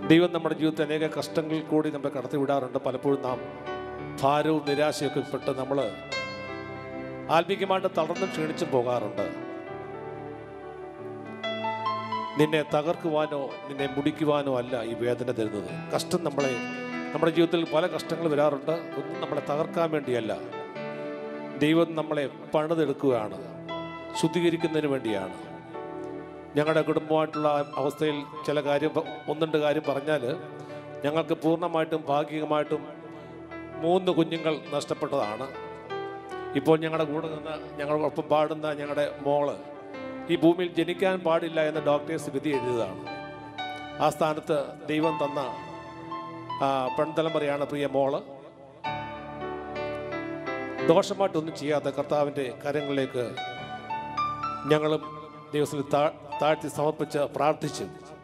ദൈവം നമ്മുടെ ജീവിതത്തിൽ അനേക കഷ്ടങ്ങളിൽ കൂടി നമ്മളെ കടത്തിവിടാറുണ്ട് പലപ്പോഴും നാം ഭാരവും നിരാശയൊക്കെ പെട്ട് നമ്മൾ ആത്മീകമായിട്ട് തളർന്ന് ക്ഷീണിച്ചും പോകാറുണ്ട് നിന്നെ തകർക്കുവാനോ നിന്നെ മുടിക്കുവാനോ അല്ല ഈ വേദന തരുന്നത് കഷ്ടം നമ്മളെ നമ്മുടെ ജീവിതത്തിൽ പല കഷ്ടങ്ങൾ വരാറുണ്ട് ഒന്നും നമ്മളെ തകർക്കാൻ വേണ്ടിയല്ല ദൈവം നമ്മളെ പണിതെടുക്കുകയാണ് ശുദ്ധീകരിക്കുന്നതിന് വേണ്ടിയാണ് ഞങ്ങളുടെ കുടുംബമായിട്ടുള്ള അവസ്ഥയിൽ ചില കാര്യം പ- ഒന്ന് രണ്ട് കാര്യം പറഞ്ഞാൽ ഞങ്ങൾക്ക് പൂർണ്ണമായിട്ടും ഭാഗികമായിട്ടും മൂന്ന് കുഞ്ഞുങ്ങൾ നഷ്ടപ്പെട്ടതാണ് ഇപ്പോൾ ഞങ്ങളുടെ കൂടെ നിന്ന് ഞങ്ങളോടൊപ്പം പാടുന്ന ഞങ്ങളുടെ മോള് ഈ ഭൂമിയിൽ ജനിക്കാൻ പാടില്ല എന്ന് ഡോക്ടേഴ്സ് വിധി എഴുതിയതാണ് ആ സ്ഥാനത്ത് ദൈവം തന്ന ആ, പെൺതലമുറയാണ് പ്രിയ മോള് ദോഷമായിട്ടൊന്നും ചെയ്യാത്ത കർത്താവിൻ്റെ കരങ്ങളിലേക്ക് ഞങ്ങളും ദൈവത്തിൽ താ- താഴ്ത്തി സമർപ്പിച്ച് പ്രാർത്ഥിച്ചു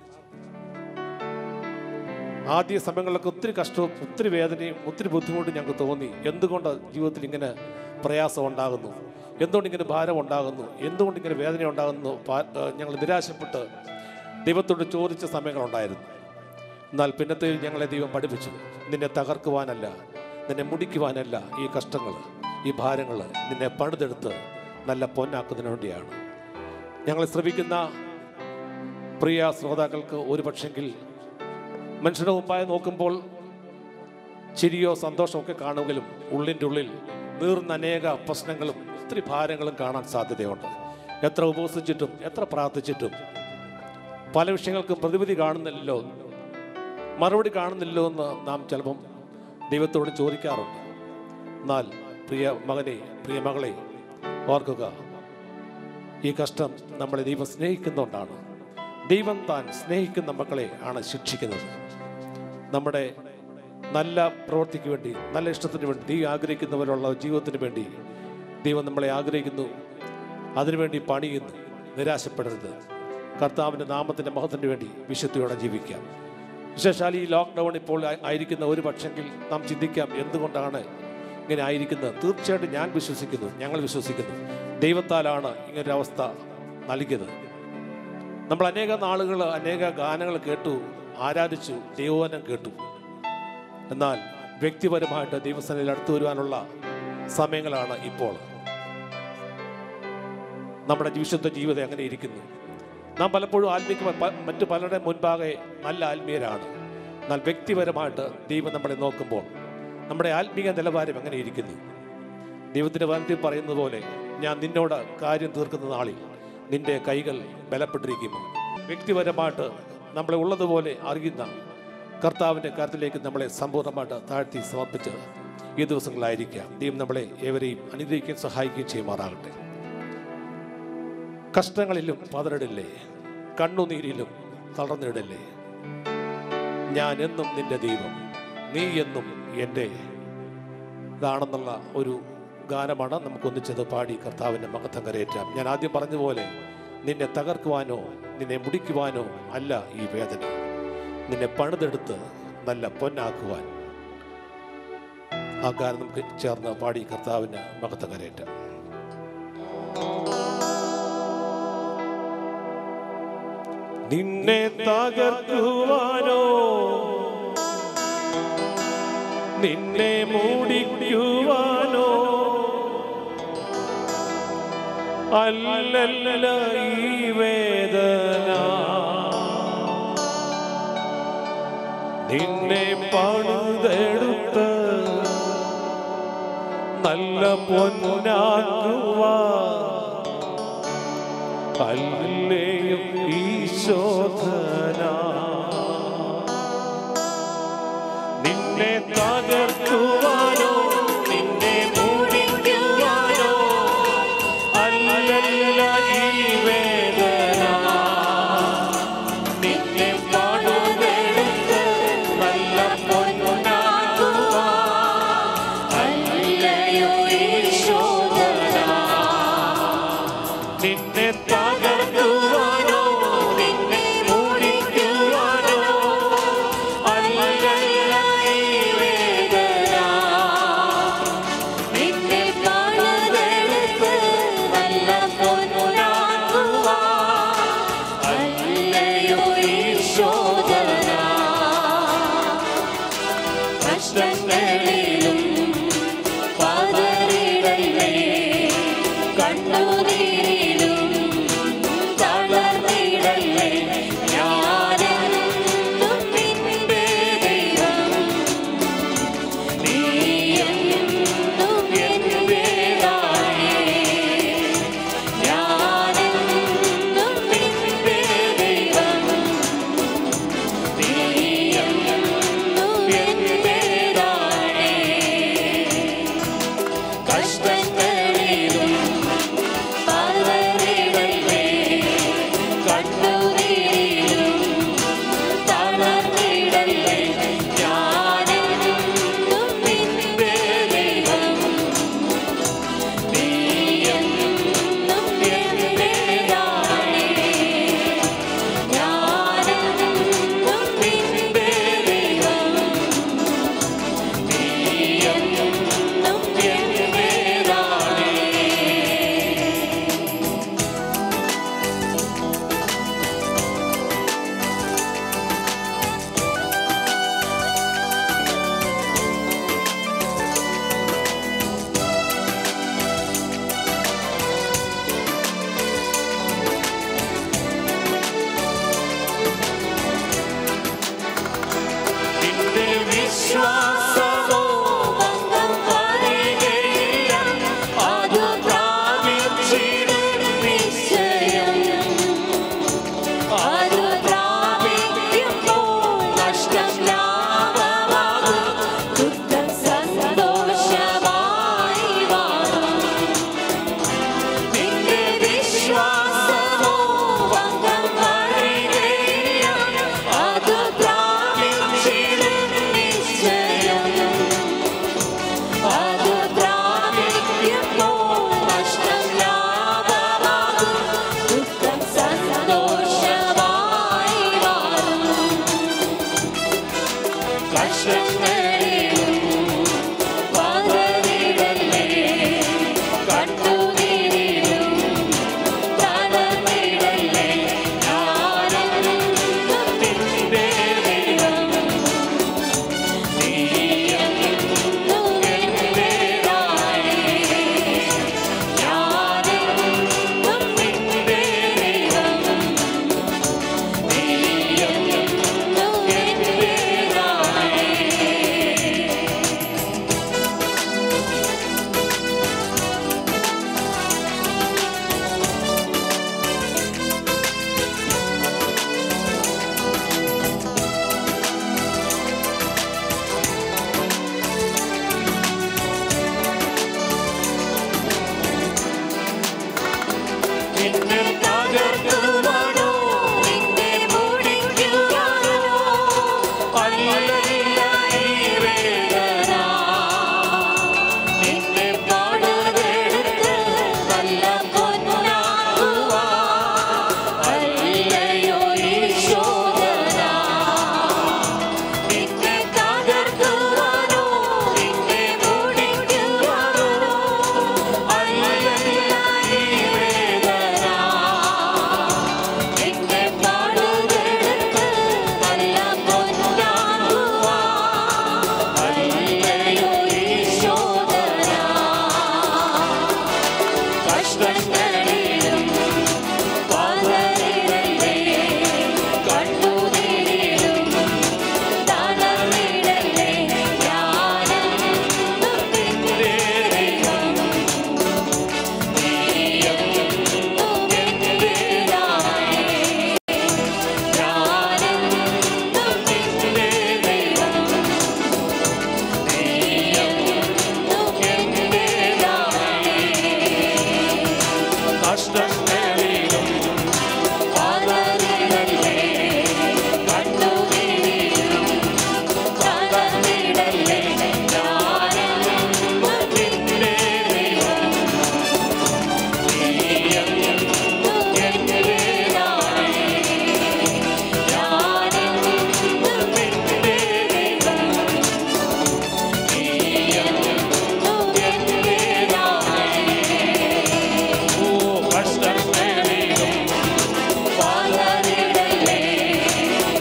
ആദ്യ സമയങ്ങളിലൊക്കെ ഒത്തിരി കഷ്ടവും ഒത്തിരി വേദനയും ഒത്തിരി ബുദ്ധിമുട്ടും ഞങ്ങൾക്ക് തോന്നി എന്തുകൊണ്ട് ജീവിതത്തിൽ ഇങ്ങനെ പ്രയാസം ഉണ്ടാകുന്നു എന്തുകൊണ്ട് ഇങ്ങനെ ഭാരം ഉണ്ടാകുന്നു എന്തുകൊണ്ട് ഇങ്ങനെ വേദന ഉണ്ടാകുന്നു പാ- ഏഹ് ഞങ്ങൾ നിരാശപ്പെട്ട് ദൈവത്തോട് ചോദിച്ച സമയങ്ങളുണ്ടായിരുന്നു എന്നാൽ പിന്നത്തെ ഞങ്ങളെ ദൈവം പഠിപ്പിച്ചു നിന്നെ തകർക്കുവാനല്ല നിന്നെ മുടിക്കുവാനല്ല ഈ കഷ്ടങ്ങൾ ഈ ഭാരങ്ങൾ നിന്നെ പണിതെടുത്ത് നല്ല പൊന്നാക്കുന്നതിന് വേണ്ടിയാണ് ഞങ്ങൾ ശ്രമിക്കുന്ന പ്രിയ ശ്രോതാക്കൾക്ക് ഒരു പക്ഷെങ്കിൽ മനുഷ്യരുടെ മുമ്പായി നോക്കുമ്പോൾ ചിരിയോ സന്തോഷമോ ഒക്കെ കാണുമെങ്കിലും ഉള്ളിൻ്റെ ഉള്ളിൽ നീർന്ന അനേക പ്രശ്നങ്ങളും ഒത്തിരി ഭാരങ്ങളും കാണാൻ സാധ്യതയുണ്ട് എത്ര ഉപവസിച്ചിട്ടും എത്ര പ്രാർത്ഥിച്ചിട്ടും പല വിഷയങ്ങൾക്കും പ്രതിവിധി കാണുന്നില്ലല്ലോ മറുപടി കാണുന്നില്ലല്ലോ എന്ന് നാം ചിലപ്പം ദൈവത്തോട് ചോദിക്കാറുണ്ട് എന്നാൽ പ്രിയ മകനെ പ്രിയ മകളെ ഓർക്കുക ഈ കഷ്ടം നമ്മളെ ദൈവം സ്നേഹിക്കുന്നുകൊണ്ടാണ് ദൈവം താൻ സ്നേഹിക്കുന്ന മക്കളെ ആണ് ശിക്ഷിക്കുന്നത് നമ്മുടെ നല്ല പ്രവൃത്തിക്ക് വേണ്ടി നല്ല ഇഷ്ടത്തിന് വേണ്ടി ദൈവം ആഗ്രഹിക്കുന്നവരുള്ള ജീവിതത്തിന് വേണ്ടി ദൈവം നമ്മളെ ആഗ്രഹിക്കുന്നു അതിനുവേണ്ടി പണിയുന്നു നിരാശപ്പെടരുത് കർത്താവിൻ്റെ നാമത്തിൻ്റെ മഹത്തിന് വേണ്ടി വിശുദ്ധിയോടെ ജീവിക്കാം വിശേഷാൽ ഈ ലോക്ക്ഡൗൺ ഇപ്പോൾ ആയി- ആയിരിക്കുന്ന ഒരു പക്ഷെങ്കിൽ നാം ചിന്തിക്കാം എന്തുകൊണ്ടാണ് ഇങ്ങനെ ആയിരിക്കുന്നത് തീർച്ചയായിട്ടും ഞാൻ വിശ്വസിക്കുന്നു ഞങ്ങൾ വിശ്വസിക്കുന്നു ദൈവത്താലാണ് ഇങ്ങനൊരവസ്ഥ നൽകിയത് നമ്മൾ അനേക നാളുകൾ അനേക ഗാനങ്ങൾ കേട്ടു ആരാധിച്ചു ദൈവവനം കേട്ടു എന്നാൽ വ്യക്തിപരമായിട്ട് ദൈവസനയിൽ അടുത്തു വരുവാനുള്ള സമയങ്ങളാണ് ഇപ്പോൾ നമ്മുടെ വിശുദ്ധ ജീവിതം എങ്ങനെ ഇരിക്കുന്നു നാം പലപ്പോഴും ആത്മീക പ- മറ്റു പലരുടെ മുൻപാകെ നല്ല ആത്മീയരാണ് എന്നാൽ വ്യക്തിപരമായിട്ട് ദൈവം നമ്മളെ നോക്കുമ്പോൾ നമ്മുടെ ആത്മീയ നിലവാരം എങ്ങനെ ഇരിക്കുന്നു ദൈവത്തിന്റെ വനത്തിൽ പറയുന്നത് പോലെ ഞാൻ നിന്നോട് കാര്യം തീർക്കുന്ന നാളിൽ നിന്റെ കൈകൾ ബലപ്പെട്ടിരിക്കുമോ വ്യക്തിപരമായിട്ട് നമ്മളെ ഉള്ളതുപോലെ അറിയുന്ന കർത്താവിൻ്റെ കാര്യത്തിലേക്ക് നമ്മളെ സമ്പൂർണ്ണമായിട്ട് താഴ്ത്തി സമർപ്പിച്ച് ഈ ദിവസങ്ങളായിരിക്കാം ദൈവം നമ്മളെ ഏവരെയും അനുഗ്രഹിക്കുകയും സഹായിക്കുകയും ചെയ്യുമാറാകട്ടെ കഷ്ടങ്ങളിലും പതറിടില്ലേ കണ്ണുനീരിലും തളർന്നിടല്ലേ ഞാൻ എന്നും നിന്റെ ദൈവം നീ എന്നും എൻ്റെ ഇതാണെന്നുള്ള ഒരു ഗാനമാണ് നമുക്ക് ഒന്നിച്ചത് പാടി കർത്താവിൻ്റെ മഹത്വം കരയേറ്റാം ഞാൻ ആദ്യം പറഞ്ഞതുപോലെ നിന്നെ തകർക്കുവാനോ നിന്നെ മുടിക്കുവാനോ അല്ല ഈ വേദന നിന്നെ പണിതെടുത്ത് നല്ല പൊന്നാക്കുവാൻ ആ ഗാനം നമുക്ക് ചേർന്ന് പാടി കർത്താവിന് മഹത്വം കരയേറ്റാം നിന്നെ തകർക്കുവാനോ നിന്നെ മൂടിക്കുവാനോ അല്ലല്ല ഈ വേദന നിന്നെ പണിതെടുത്ത് നല്ല പൊന്നാക്കുവാ അല്ലയും ഈശോധന നിന്നെ തകർക്കുവാനോ നിന്നെ മൂടിക്കുവാനോ അല്ലല്ല ഈ വേദന നിന്നെ പണിതെടുത്ത് നല്ല പൊന്നാക്കുവാ അല്ലയോ ഈശോധന നിന്നെ തകർക്കുവാനോ നിന്നെ മൂടിക്കുവാനോ അല്ലല്ല ഈ വേദന നിന്നെ പണിതെടുത്ത് നല്ല പൊന്നാക്കുവാൻ അല്ലയോ ഈശോധന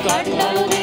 കണ്ണുനീർ